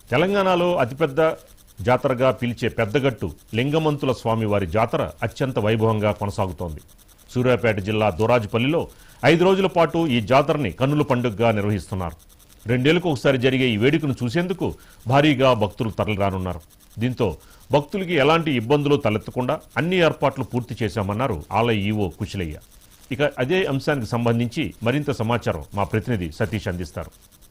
తెలంగాణలో అతిపెద్ద జాతరగా పిలిచే పెద్దగట్టు లింగమంతుల స్వామివారి జాతర అత్యంత వైభవంగా కొనసాగుతోంది సూర్యాపేట జిల్లా దోరాజుపల్లిలో ఐదు రోజుల పాటు ఈ జాతరని కన్నుల పండుగగా నిర్వహిస్తున్నారు రెండేళ్లకు ఒకసారి జరిగే ఈ వేడుకను చూసేందుకు భారీగా భక్తులు తరలిరానున్నారు దీంతో భక్తులకి ఎలాంటి ఇబ్బందులు తలెత్తకుండా అన్ని ఏర్పాట్లు పూర్తి చేశామన్నారు ఆలయ ఈవో కుశలయ్య ఇక అదే అంశానికి సంబంధించి మరింత సమాచారం మా ప్రతినిధి సతీష్ అందిస్తారు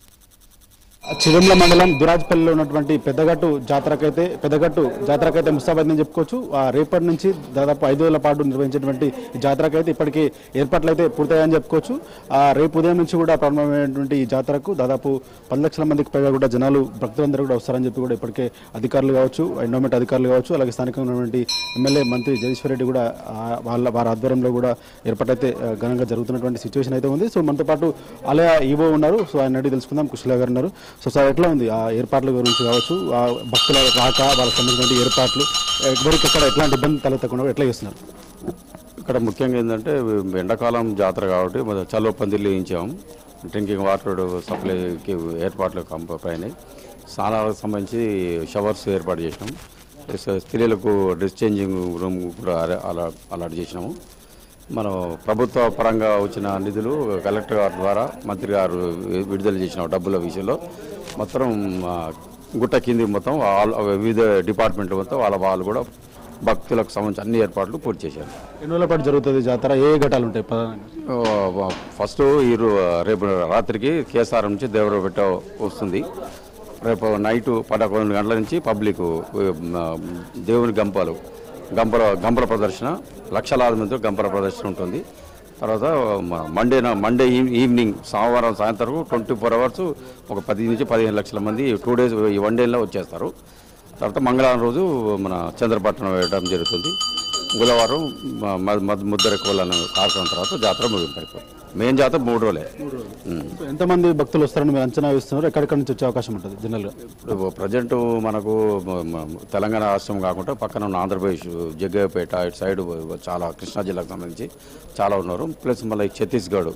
చిరుమల మండలం దురాజ్పల్లిలో ఉన్నటువంటి పెద్దగట్టు జాతరకైతే పెద్దగట్టు జాతరకైతే ముస్తాబాద్ అని చెప్పుకోవచ్చు ఆ రేపటి నుంచి దాదాపు ఐదు వేల పాటు నిర్వహించేటువంటి ఈ జాతరకైతే ఇప్పటికీ ఏర్పాట్లు అయితే పూర్తయ్యాయని చెప్పుకోవచ్చు ఆ రేపు ఉదయం నుంచి కూడా ప్రారంభమైనటువంటి ఈ జాతరకు దాదాపు పది లక్షల మందికి పైగా కూడా జనాలు భక్తులందరూ కూడా వస్తారని చెప్పి కూడా ఇప్పటికే అధికారులు కావచ్చు ఎండోమెంట్ అధికారులు కావచ్చు అలాగే స్థానికంగా ఉన్నటువంటి ఎమ్మెల్యే మంత్రి జగదీశ్వర్ రెడ్డి కూడా ఆ, వాళ్ళ వారి ఆధ్వర్యంలో కూడా ఏర్పాటైతే ఆ, ఘనంగా జరుగుతున్నటువంటి సిచ్యువేషన్ అయితే ఉంది సో మనతో పాటు ఆలయ ఈవో ఉన్నారు సో ఆయన అడిగి తెలుసుకుందాం కుశల గారు ఉన్నారు సో సార్ ఎట్లా ఉంది ఆ ఏర్పాట్ల గురించి కావచ్చు ఆ భక్తుల రాక వాళ్ళకి సంబంధించిన ఏర్పాట్లు ఎవరికి ఎక్కడ ఎట్లాంటి ఇబ్బంది తలెత్తకుండా ఎట్లా చేస్తున్నారు ఇక్కడ ముఖ్యంగా ఏంటంటే ఎండాకాలం జాతర కాబట్టి మన చలో పందిర్లు వేయించాము డ్రింకింగ్ వాటర్ సప్లైకి ఏర్పాట్లు కంప- పైన స్నానాలకు సంబంధించి షవర్స్ ఏర్పాటు చేసినాం ప్లస్ స్త్రీలకు డ్రెస్ చేంజింగ్ రూమ్ కూడా అలా- అలా అలాట్ చేసినాము మనం ప్రభుత్వ పరంగా వచ్చిన నిధులు కలెక్టర్ గారి ద్వారా మంత్రి గారు విడుదల చేసిన డబ్బుల విషయంలో మొత్తం ఆ, గుట్ట కింది మొత్తం ఆల్ వివిధ డిపార్ట్మెంట్లు మొత్తం వాళ్ళ వాళ్ళు కూడా భక్తులకు సంబంధించి అన్ని ఏర్పాట్లు పూర్తి చేశారు ఎన్ని రోజుల పాటు జరుగుతుంది జాతర ఏ ఏ ఘటాలు ఉంటాయి ప్రధానంగా ఆ, ఫస్ట్ ఈ రో- రేపు రాత్రికి కేసారం నుంచి దేవరపేట వస్తుంది రేపు నైట్ పదకొండు గంటల నుంచి పబ్లిక్ ఆ, దేవుని గంపలు గంపల గంపల ప్రదర్శన లక్షలాది మంది గంపల ప్రదర్శన ఉంటుంది తర్వాత మ- మండే నా- మండే ఈ- ఈవినింగ్ సోమవారం సాయంత్రం ట్వంటీ ఫోర్ అవర్స్ ఒక పది నుంచి పదిహేను లక్షల మంది టూ డేస్ ఈ వన్ డేలో వచ్చేస్తారు తర్వాత మంగళవారం రోజు మన చంద్రపట్నం వేయడం జరుగుతుంది బుధవారం మ- మ- మద్- ముద్దర కోళ్ళను కార్యక్రమం తర్వాత జాతర ముగింపు అయిపోతుంది మెయిన్ జాతర మూడు రోజులే ఉమ్. సో ఎంతమంది భక్తులు వస్తారని మీరు అంచనా వేస్తున్నారు ఎక్కడెక్కడి నుంచి వచ్చే అవకాశం ఉంటుంది జనరల్గా ఇప్పుడు ప్రజెంట్ మనకు మ- మ- తెలంగాణ రాష్ట్రం కాకుండా పక్కన ఉన్న ఆంధ్రప్రదేశ్ జగ్గయ్యపేట ఇటు సైడ్ చాలా కృష్ణా జిల్లాకు సంబంధించి చాలా ఉన్నారు ప్లస్ మళ్ళీ ఛత్తీస్గఢ్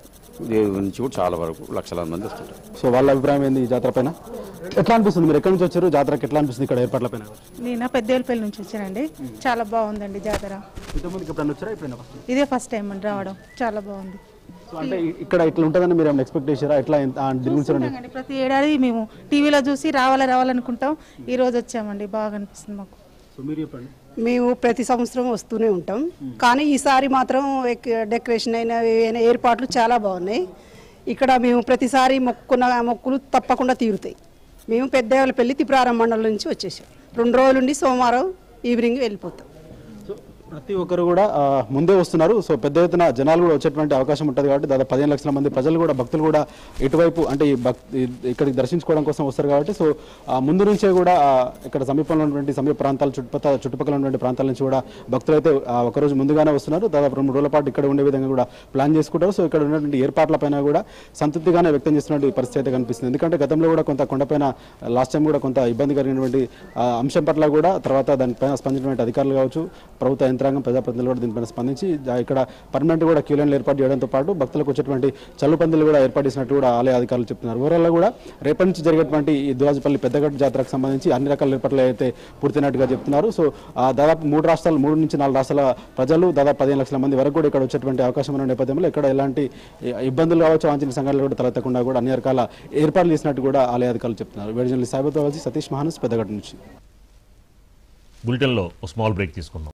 ఇది నుంచి కూడా చాలా వరకు లక్షలాది మంది వస్తుంటారు సో వాళ్ళ అభిప్రాయం ఏంది ఈ జాతర పైన ఎట్లా అనిపిస్తుంది మీరు ఎక్కడి నుంచి వచ్చారు జాతరకి ఎట్లా అనిపిస్తుంది ఇక్కడ ఏర్పాట్ల పైన నేను పెద్దేలపల్లి నుంచి వచ్చానండి చాలా బాగుందండి జాతర ఇంతమందికి ఎప్పుడైనా వచ్చారా ఎప్పుడైనా ఫస్ట్ ఇదే ఫస్ట్ టైం అండి రావడం చాలా బాగుంది సో అంటే ఇ- ఇక్కడ ఇట్లా ఉంటుందని మీరు ఏమైనా ఎక్స్పెక్ట్ చేశారా ఎట్లా ఎంత- ఆ దీని గురించి ఏమైనా- చూస్తుంటామండి. ప్రతి ఏడాది మేము టీవీలో చూసి రావాలి రావాలనుకుంటాం ఈ రోజు వచ్చామండి బాగా అనిపిస్తుంది మాకు సో మీరు చెప్పండి మేము ప్రతి సంవత్సరం వస్తూనే ఉంటాం కానీ ఈసారి మాత్రం ఎక్- డెకరేషన్ అయిన ఏవైనా ఏర్పాట్లు చాలా బాగున్నాయి ఇక్కడ మేము ప్రతిసారి మొక్కున్న మొక్కులు తప్పకుండా తీరుతాయి మేము పెద్దవాళ్ళ పెళ్లి తిప్రారం మండలం నుంచి వచ్చేసాం రెండు రోజులుండి సోమవారం ఈవినింగ్ వెళ్ళిపోతాం సో ప్రతి ఒక్కరు కూడా ఆ, ముందే వస్తున్నారు సో పెద్ద ఎత్తున జనాలు కూడా వచ్చేటువంటి అవకాశం ఉంటుంది కాబట్టి దాదాపు పదిహేను లక్షల మంది ప్రజలు కూడా భక్తులు కూడా ఇటువైపు అంటే ఈ భక్ ఈ- ఇక్కడికి దర్శించుకోవడం కోసం వస్తారు కాబట్టి సో ఆ, ముందు నుంచే కూడా ఆ, ఇక్కడ సమీపంలో ఉన్నటువంటి సమీప ప్రాంతాల చుట్టుపక్కల చుట్టుపక్కల ఉన్నటువంటి ప్రాంతాల నుంచి కూడా భక్తులు అయితే ఆ, ఒకరోజు ముందుగానే వస్తున్నారు దాదాపు రెండు మూడు రోజుల పాటు ఇక్కడ ఉండే విధంగా కూడా ప్లాన్ చేసుకుంటారు సో ఇక్కడ ఉన్నటువంటి ఏర్పాట్లపైన కూడా సంతృప్తిగానే వ్యక్తం చేస్తున్నటువంటి పరిస్థితి అయితే కనిపిస్తుంది ఎందుకంటే గతంలో కూడా కొంత కొండపైన లాస్ట్ టైం కూడా కొంత ఇబ్బంది కలిగినటువంటి ఆ, అంశం పట్ల కూడా తర్వాత దానిపైన స్పందించినటువంటి అధికారులు కావచ్చు ప్రభుత్వ యంత్రాంగం ప్రజాప్రతినిధులు కూడా దీనిపైన స్పందించి ఆ, ఇక్కడ పర్మనెంట్ కూడా క్యూ లైన్లు ఏర్పాటు చేయడంతో పాటు భక్తులకు వచ్చేటువంటి చల్లు పందులు కూడా ఏర్పాటు చేసినట్టు కూడా ఆలయ అధికారులు చెప్తున్నారు ఓవరాల్ కూడా రేపటి నుంచి జరిగేటువంటి ఈ దురాజపల్లి పెద్దగట్టు జాతరకు సంబంధించి అన్ని రకాల ఏర్పాట్లు అయితే పూర్తయినట్టుగా చెప్తున్నారు సో ఆ, దాదాపు మూడు రాష్ట్రాలు మూడు నుంచి నాలుగు రాష్ట్రాల ప్రజలు దాదాపు పదిహేను లక్షల మంది వరకు కూడా ఇక్కడ వచ్చేటువంటి అవకాశం ఉన్న నేపథ్యంలో ఇక్కడ ఎలాంటి ఇబ్బందులు కావచ్చు వాంఛనీయ సంఘటనలు కూడా తలెత్తకుండా కూడా అన్ని రకాల ఏర్పాట్లు చేసినట్టు కూడా ఆలయ అధికారులు చెప్తున్నారు వేడిజన్లు సాయిబాబా కలిసి సతీష్ మహానస్ పెద్దగట్టు నుంచి బులెటిన్లో ఓ స్మాల్ బ్రేక్ తీసుకుందాం